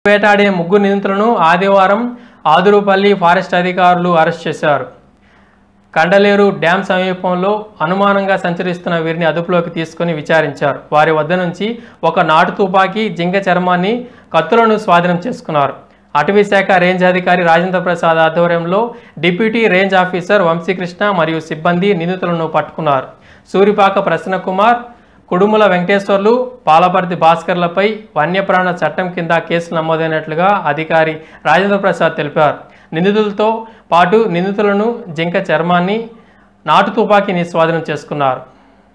వేటాడే ముగ్గురు నిందితులను ఆదివారం ఆదురుపల్లి ఫారెస్ట్ అధికారులు అరెస్ట్ చేశారు కండలేరు డ్యాం సమీపంలో అనుమానంగా సంచరిస్తున్న వీరిని అదుపులోకి తీసుకుని విచారించారు వారి వద్ద నుంచి ఒక నాటు తుపాకీ జింక చర్మాన్ని కత్తులను స్వాధీనం చేసుకున్నారు అటవీ శాఖ రేంజ్ అధికారి రాజేంద్ర ప్రసాద్ ఆధ్వర్యంలో డిప్యూటీ రేంజ్ ఆఫీసర్ వంశీకృష్ణ మరియు సిబ్బంది నిందితులను పట్టుకున్నారు సూరిపాక ప్రసన్నకుమార్ కుడుముల వెంకటేశ్వర్లు పాలపర్తి భాస్కర్లపై వన్యప్రాణ చట్టం కింద కేసులు నమోదైనట్లుగా అధికారి రాజేంద్ర ప్రసాద్ తెలిపారు నిందితులతో పాటు నిందితులను జింక చర్మాన్ని నాటు తుపాకీని స్వాధీనం చేసుకున్నారు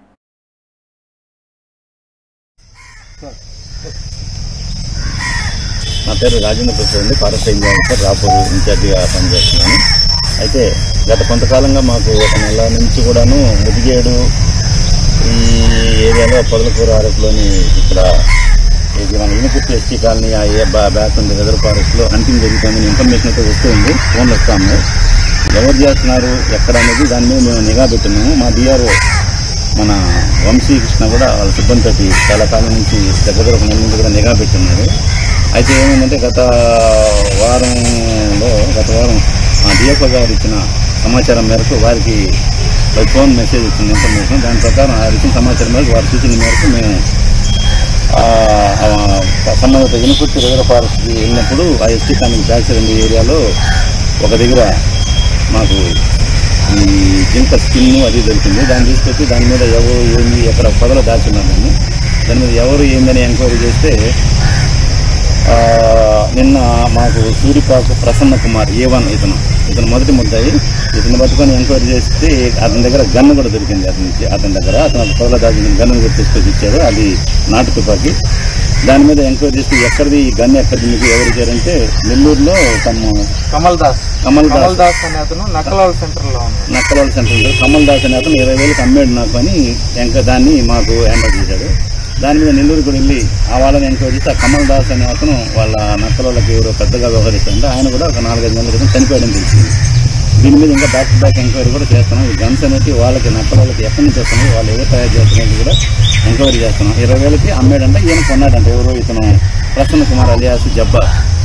నా పేరు రాజేంద్ర ప్రసాద్ అండి ఫారెస్ట్ రేంజ్ ఆఫీసర్ రాపూర్ ఇన్ఛార్జిగా పనిచేస్తున్నాను అయితే గత కొంతకాలంగా మాకు ఒక నెల నుంచి కూడాను ముదిగేడు ఈ ఏరియాలో పొదలకూర అరకులోని ఇక్కడ ఇది మన ఇనుకుర్తి ఎస్టీ కాలనీ ఆ ఏ బ్యా- బ్యాక్ ఉంది వెదర్ ఫారెస్ట్లో హంటింగ్ జరుగుతుందని ఇన్ఫర్మేషన్ అయితే వస్తుంది ఫోన్లు వస్తాము ఎవరు చేస్తున్నారు ఎక్కడ అనేది దాని మీద మేము నిఘా పెట్టున్నాము మా డిఆర్ఓ మన వంశీకృష్ణ కూడా వాళ్ళ సిబ్బందితోటి చాలా కాలం నుంచి దగ్గర దగ్గర ఒక నెల నుంచి కూడా నిఘా పెట్టున్నారు అయితే ఏమైందంటే గత వారంలో గత వారం మా డిఎఫ్ఓ గారు ఇచ్చిన సమాచారం మేరకు వారికి బై ఫోన్ మెసేజ్ ఇచ్చిన ఇన్ఫర్మేషన్ దాని ప్రకారం ఆ ఇచ్చిన సమాచారం మేరకు వారి సూచన మేరకు మేము ఆ, ఆ, సంబంధిత ఇనుకుర్తి రిజర్వ్ ఫారెస్ట్కి వెళ్ళినప్పుడు ఆ ఎస్టీ కాలనీ బ్యాక్ సైడ్ ఉండే ఏరియాలో ఒక దగ్గర మాకు ఈ జింక స్కిన్ అది దొరికింది దాన్ని తీసుకొచ్చి దాని మీద ఎవరు ఏంది ఎక్కడ పొదలు దాచున్నారు దాన్ని దాని మీద ఎవరు ఏందని ఎంక్వైరీ చేస్తే ఆ, నిన్న మాకు సూరిపాకు ప్రసన్న కుమార్ ఏ వన్ ఇతను ఇతను మొదటి ముద్దాయి ఇతను పట్టుకొని ఎంక్వైరీ చేస్తే అతని దగ్గర గన్ను కూడా దొరికింది అతని అతని దగ్గర అతను పొదల దాచిన గన్ను కూడా తీసుకొచ్చి ఇచ్చాడు అది నాటు తుపాకీ దాని మీద ఎంక్వైరీ చేస్తే ఎక్కడిది ఈ గన్ ఎక్కడిది మీకు ఎవరు ఇచ్చారంటే నెల్లూరులో తమ కమల్ దాస్ కమల్ దాస్ కమల్ దాస్ అనే అతను నక్కలాల్ సెంటర్ లో ఉన్నాడు నక్కలాల సెంటర్లో కమల్ దాస్ అనే అతను ఇరవై వేలకు అమ్మాడు నాకు అని ఇంకా దాన్ని మాకు హ్యాండ్ చేశాడు దాని మీద నెల్లూరు కూడా వెళ్ళి ఆ వాళ్ళని ఎంక్వైరీ చేస్తే ఆ కమల్ దాస్ అనే అతను వాళ్ళ నక్కలకి ఎవరో పెద్దగా వ్యవహరిస్తుంటే ఆయన కూడా ఒక నాలుగైదు నెలల క్రితం చనిపోయడం తెలిసింది దీని మీద ఇంకా బ్యాక్ టు బ్యాక్ ఎంక్వైరీ కూడా చేస్తున్నాం ఈ గన్స్ అనేవి వాళ్ళకి నక్కలకి ఎక్కడి నుంచి వస్తున్నాయి వాళ్ళు ఎవరు తయారు చేస్తున్నది కూడా ఎంక్వైరీ చేస్తున్నాం ఇరవై వేలకి అమ్మాడంటే ఈయన కొన్నాడంట ఎవరు ఇతను ప్రసన్న కుమార్ అలియాస్ జబ్బా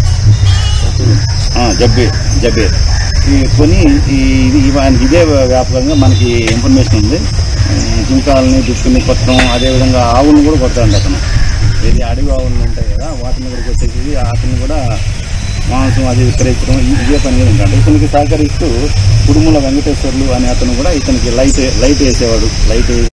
ఆ, జబ్బీర్ జబ్బీర్ ఈ కొని ఈ ఇది ఇవానికి ఇదే వ్యాపకంగా మనకి ఇన్ఫర్మేషన్ ఉంది ఆ, జింకాలని దుక్కుని కొట్టడం అదేవిధంగా ఆవులను కూడా కొడతాడు అతను ఇది అడవి ఆవులు ఉంటాయి కదా వాటిని కూడా కొట్టేసి వాటిని కూడా మాంసం అది విక్రయించడం ఈ- ఇదే పని మీద ఉంటాడు ఇతనికి సహకరిస్తూ కుడుముల వెంకటేశ్వర్లు అనే అతను కూడా ఇతనికి లైట్ లైట్ వేసేవాడు లైట్